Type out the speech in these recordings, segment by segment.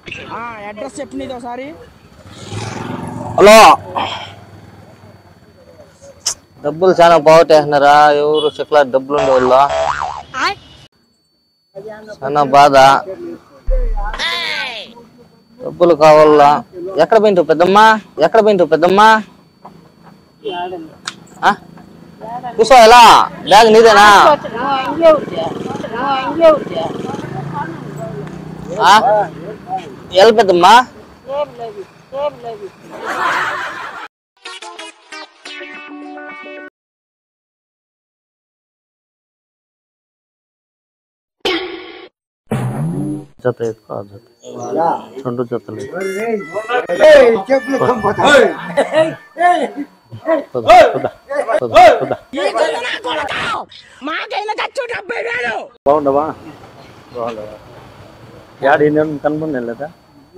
Address చెప్పు నీది ఒకసారి హలో డబ్బులు చాలా బాగుంటాయినారా ఎవరు చెట్ల డబ్బులు ఉండే వాళ్ళు చాలా బాధ డబ్బులు కావాలా ఎక్కడ పోయింటావు పెద్దమ్మా ఎక్కడ పోయింటావు పెద్దమ్మా ఆ? కూర్చో ఎలా బ్యాగ్ నీదేనా ఆ? ఎలా పెద్దమ్మా జత ఎక్కువ జత రెండు జతలు పద, పద, పద, పద. బాగుండవా బాగుండవా యాడ నేను కనుక్కున్నా లేదా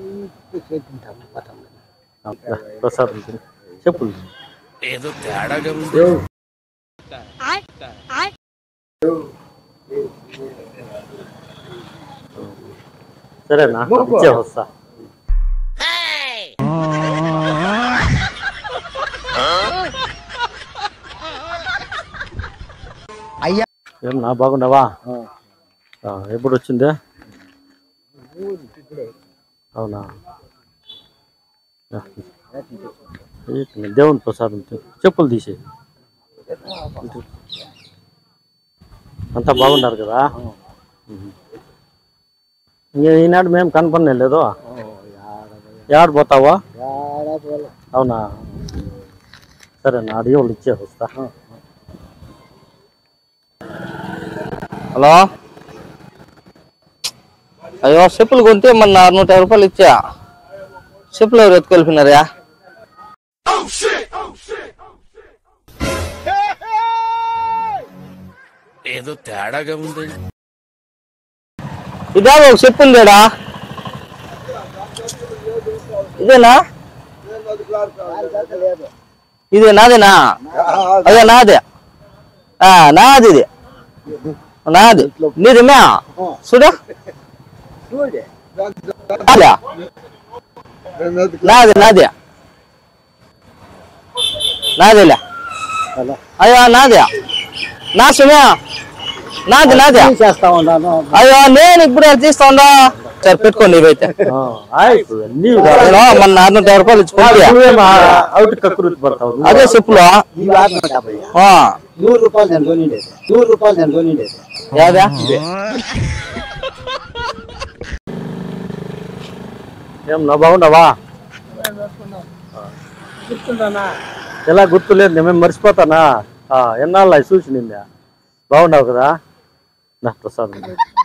ప్రసాదం తిని. చెప్పులు సరేనా ఇచ్చే వస్తా అయ్యా ఏం నా బాగున్నావా ఆ, ఎప్పుడు వచ్చిందే అవునా ఆ. ఈ దేవుని ప్రసాదం తీ- చెప్పులు తీసే అంతా బాగున్నారు కదా ఉహు. ఇంక ఈనాడు మేము కనపడనే లేదు యాడ్ పోతావా అవునా సరే నా అడిగి వాళ్ళు ఇచ్చే వస్తా హలో అయ్యో చెప్పులు కొంటే మన నూట యాభై రూపాయలు ఇచ్చా చెప్పులు ఎవరు ఎత్తుకెళ్ళిపోయినారా ఏదో తేడాగా ఉంది ఇదా ఒక చెప్పు ఉందేడా ఇదేనా ఇదే నాదేనా అదే నాదే ఆ, నాది ఇది నాది నీది మే చూడు నాదా? నాది నాది నాదేలే అయ్యో నాదే నా సుమే నాది నాదే చేస్తా ఉన్నాను అయ్యో నేను ఇప్పుడు తీస్తా ఉందా సరే పెట్టుకోండి ఇవైతే నేను మన నాలుగు యాభై రూపాయలు ఇచ్చుకోండి అవుట్ కకృతి పడతావు అదే చెప్పులు ఈ వారం డెబ్బై ఆ, నూరు రూపాయలు నేను కొనిండేది నూరు రూపాయలు నేను కొనిండేది యాదా ఏం నా బాగుండవా ఎలా గుర్తులేదు నేను మర్చిపోతానా ఆ, ఎన్నాళ్ళు అవి చూసి నిందా బాగున్నావు కదా నా ప్రసాదం